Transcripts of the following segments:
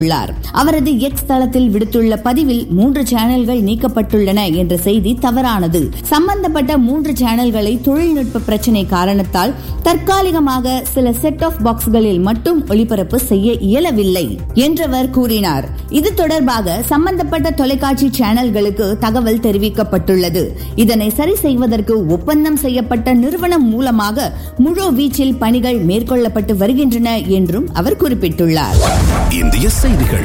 உள்ளார் அவரது எக்ஸ் தளத்தில் விடுத்துள்ள பதிவில் மூன்று சேனல்கள் நீக்கப்பட்டுள்ளன என்ற செய்தி தவறானது சம்பந்தப்பட்ட மூன்று சேனல்களை தொழில்நுட்ப பிரச்சினை காரணத்தால் தற்காலிகமாக சில செட் ஆஃப் பாக்ஸ்களில் மட்டும் ஒளிபரப்பு செய்ய இயலவில்லை என்றவர் கூறினார் இது தொடர்பாக சம்பந்தப்பட்ட தொலைக்காட்சி சேனல்களுக்கு தகவல் தெரிவிக்கப்பட்டுள்ளது இதனை சரி செய்வதற்கு ஒப்பந்தம் செய்யப்பட்ட நிறுவனம் மூலமாக முழு வீச்சில் பணிகள் மேற்கொள்ளப்பட்டு வருகின்றன என்றும் அவர் குறிப்பிட்டுள்ளார் இந்திய செய்திகள்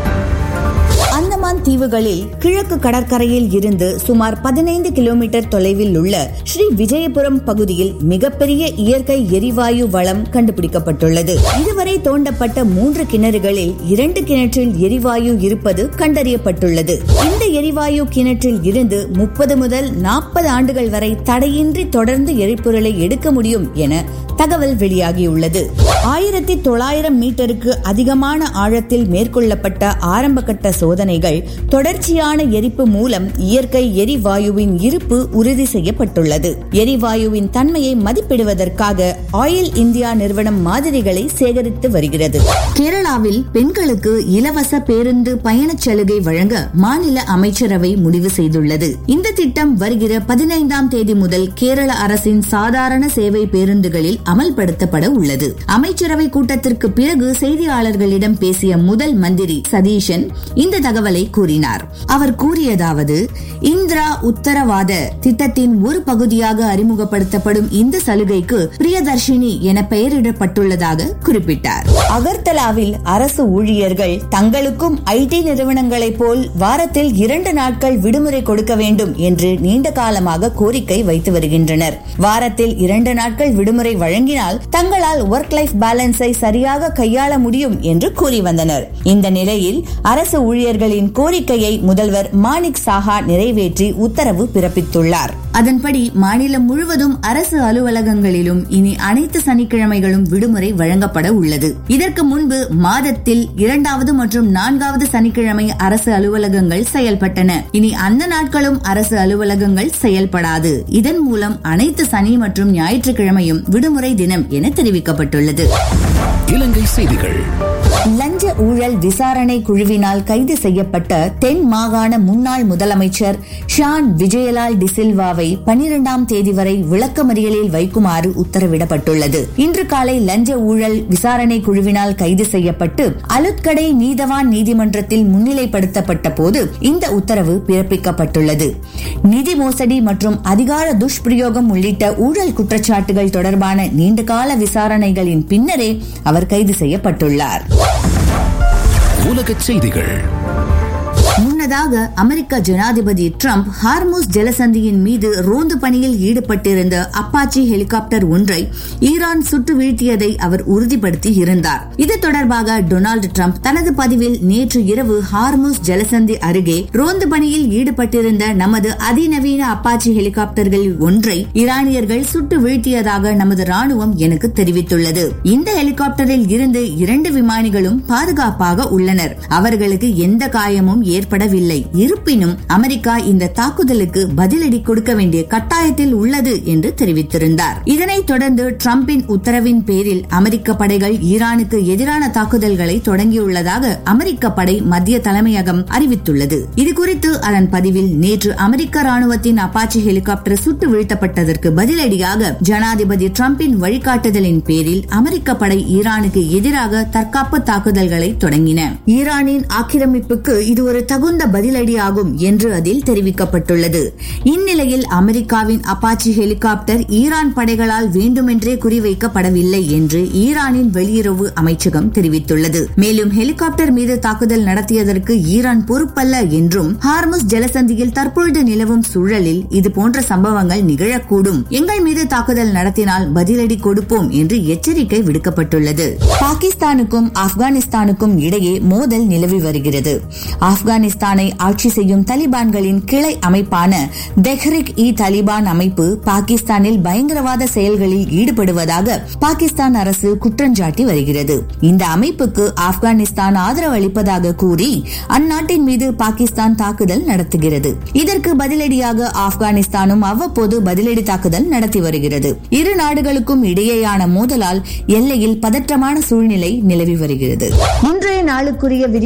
அந்தமான் தீவுகளில் கிழக்கு கடற்கரையில் இருந்து சுமார் பதினைந்து கிலோமீட்டர் தொலைவில் உள்ள ஸ்ரீ விஜயபுரம் பகுதியில் மிகப்பெரிய இயற்கை எரிவாயு வளம் கண்டுபிடிக்கப்பட்டுள்ளது இதுவரை தோண்டப்பட்ட மூன்று கிணறுகளில் இரண்டு கிணற்றில் எரிவாயு இருப்பது கண்டறியப்பட்டுள்ளது இந்த எரிவாயு கிணற்றில் இருந்து முப்பது முதல் நாற்பது ஆண்டுகள் வரை தடையின்றி தொடர்ந்து எரிபொருளை எடுக்க முடியும் என தகவல் வெளியாகியுள்ளது ஆயிரத்தி தொள்ளாயிரம் மீட்டருக்கு அதிகமான ஆழத்தில் மேற்கொள்ளப்பட்ட ஆரம்பகட்ட சோதனைகள் தொடர்ச்சியான எரிப்பு மூலம் இயற்கை எரிவாயுவின் இருப்பு உறுதி செய்யப்பட்டுள்ளது எரிவாயுவின் தன்மையை மதிப்பிடுவதற்காக ஆயில் இந்தியா நிறுவனம் மாதிரிகளை சேகரித்து வருகிறது கேரளாவில் பெண்களுக்கு இலவச பேருந்து பயணச் சலுகை வழங்க மாநில அமைச்சரவை முடிவு செய்துள்ளது இந்த திட்டம் வருகிற பதினைந்தாம் தேதி முதல் கேரள அரசின் சாதாரண சேவை பேருந்துகளில் அமல்படுத்தப்பட உள்ளது அமைச்சரவை கூட்டத்திற்கு பிறகு செய்தியாளர்களிடம் பேசிய முதல் மந்திரி சதீஷன் இந்த தகவலை கூறினார் அவர் கூறியதாவது இந்திரா உத்தரவாத திட்டத்தின் ஒரு பகுதியாக அறிமுகப்படுத்தப்படும் இந்த சலுகைக்கு பிரியதர்ஷினி என பெயரிடப்பட்டுள்ளதாக குறிப்பிட்டார் அகர்தலாவில் அரசு ஊழியர்கள் தங்களுக்கும் ஐடி நிறுவனங்களைப் போல் வாரத்தில் இரண்டு நாட்கள் விடுமுறை கொடுக்க வேண்டும் என்று நீண்ட காலமாக கோரிக்கை வைத்து வருகின்றனர் வாரத்தில் இரண்டு நாட்கள் விடுமுறை வழங்கினால் தங்களால் ஒர்க் லைஃப் பேலன்ஸை சரியாக கையாள முடியும் என்று கூறி வந்தனர் இந்த நிலையில் அரசு ஊழியர்களின் கோரிக்கையை முதல்வர் மாணிக் சாஹா நிறைவேற்றி உத்தரவு பிறப்பித்துள்ளார் அதன்படி மாநிலம் முழுவதும் அரசு அலுவலகங்களிலும் இனி அனைத்து சனிக்கிழமைகளும் விடுமுறை வழங்கப்பட உள்ளது இதற்கு முன்பு மாதத்தில் இரண்டாவது மற்றும் நான்காவது சனிக்கிழமை அரசு அலுவலகங்கள் செயல்பட்டன இனி அந்த நாட்களும் அரசு அலுவலகங்கள் செயல்படாது இதன் மூலம் அனைத்து சனி மற்றும் ஞாயிற்றுக்கிழமையும் விடுமுறை தினம் என தெரிவிக்கப்பட்டுள்ளது இலங்கை செய்திகள் லஞ்ச ஊழல் விசாரணை குழுவினால் கைது செய்யப்பட்ட தென் மாகாண முன்னாள் முதலமைச்சர் ஷான் விஜயலால் டிசில்வாவை பனிரெண்டாம் தேதி வரை விளக்கமறியலில் வைக்குமாறு உத்தரவிடப்பட்டுள்ளது இன்று காலை லஞ்ச ஊழல் விசாரணை குழுவினால் கைது செய்யப்பட்டு அலுத்கடை நீதவான் நீதிமன்றத்தில் முன்னிலைப்படுத்தப்பட்ட போது இந்த உத்தரவு பிறப்பிக்கப்பட்டுள்ளது நிதி மோசடி மற்றும் அதிகார துஷ்பிரயோகம் உள்ளிட்ட ஊழல் குற்றச்சாட்டுகள் தொடர்பான நீண்டகால விசாரணைகளின் பின்னரே அவர் கைது செய்யப்பட்டுள்ளார் உலகச் செய்திகள் முன்னதாக அமெரிக்க ஜனாதிபதி டிரம்ப் ஹார்மோஸ் ஜலசந்தியின் மீது ரோந்து பணியில் ஈடுபட்டிருந்த அப்பாச்சி ஹெலிகாப்டர் ஒன்றை ஈரான் சுட்டு வீழ்த்தியதை அவர் உறுதிப்படுத்தி இருந்தார் இது தொடர்பாக டொனால்டு டிரம்ப் தனது பதிவில் நேற்று இரவு ஹார்மோஸ் ஜலசந்தி அருகே ரோந்து பணியில் ஈடுபட்டிருந்த நமது அதிநவீன அப்பாச்சி ஹெலிகாப்டர்களில் ஒன்றை ஈரானியர்கள் சுட்டு வீழ்த்தியதாக நமது ராணுவம் எனக்கு தெரிவித்துள்ளது இந்த ஹெலிகாப்டரில் இருந்து இரண்டு விமானிகளும் பாதுகாப்பாக உள்ளனர் அவர்களுக்கு எந்த காயமும் ஏற்படவில்லை இருப்பினும் அமெரிக்கா இந்த தாக்குதலுக்கு பதிலடி கொடுக்க வேண்டிய கட்டாயத்தில் உள்ளது என்று தெரிவித்திருந்தார் இதனைத் தொடர்ந்து டிரம்பின் உத்தரவின் பேரில் அமெரிக்க படைகள் ஈரானுக்கு எதிரான தாக்குதல்களை தொடங்கியுள்ளதாக அமெரிக்க படை மத்திய தலைமையகம் அறிவித்துள்ளது இதுகுறித்து அதன் பதிவில் நேற்று அமெரிக்க ராணுவத்தின் அப்பாச்சி ஹெலிகாப்டர் சுட்டு வீழ்த்தப்பட்டதற்கு பதிலடியாக ஜனாதிபதி டிரம்பின் வழிகாட்டுதலின் பேரில் அமெரிக்க படை ஈரானுக்கு எதிராக தற்காப்பு தாக்குதல்களை தொடங்கின ஈரானின் ஆக்கிரமிப்புக்கு இது ஒரு தகுந்த பதிலடியாகும் என்று அதில் தெரிவிக்கப்பட்டுள்ளது இந்நிலையில் அமெரிக்காவின் அப்பாச்சி ஹெலிகாப்டர் ஈரான் படைகளால் வேண்டுமென்றே குறிவைக்கப்படவில்லை என்று ஈரானின் வெளியுறவு அமைச்சகம் தெரிவித்துள்ளது மேலும் ஹெலிகாப்டர் மீது தாக்குதல் நடத்தியதற்கு ஈரான் பொறுப்பல்ல என்றும் ஹார்முஸ் ஜலசந்தியில் தற்பொழுது நிலவும் சூழலில் இதுபோன்ற சம்பவங்கள் நிகழக்கூடும் எங்கள் மீது தாக்குதல் நடத்தினால் பதிலடி கொடுப்போம் என்று எச்சரிக்கை விடுக்கப்பட்டுள்ளது பாகிஸ்தானுக்கும் ஆப்கானிஸ்தானுக்கும் இடையே மோதல் நிலவி வருகிறது ஆப்கானிஸ்தான் ஆப்கானிஸ்தானை ஆட்சி செய்யும் தலிபான்களின் கிளை அமைப்பான தெஹ்ரிக் இ தலிபான் அமைப்பு பாகிஸ்தானில் பயங்கரவாத செயல்களில் ஈடுபடுவதாக பாகிஸ்தான் அரசு குற்றஞ்சாட்டி வருகிறது இந்த அமைப்புக்கு ஆப்கானிஸ்தான் ஆதரவு அளிப்பதாக கூறி அந்நாட்டின் மீது பாகிஸ்தான் தாக்குதல் நடத்துகிறது இதற்கு பதிலடியாக ஆப்கானிஸ்தானும் அவ்வப்போது பதிலடி தாக்குதல் நடத்தி வருகிறது இரு நாடுகளுக்கும் இடையேயான மோதலால் எல்லையில் பதற்றமான சூழ்நிலை நிலவி வருகிறது இன்றைய நாளுக்குரிய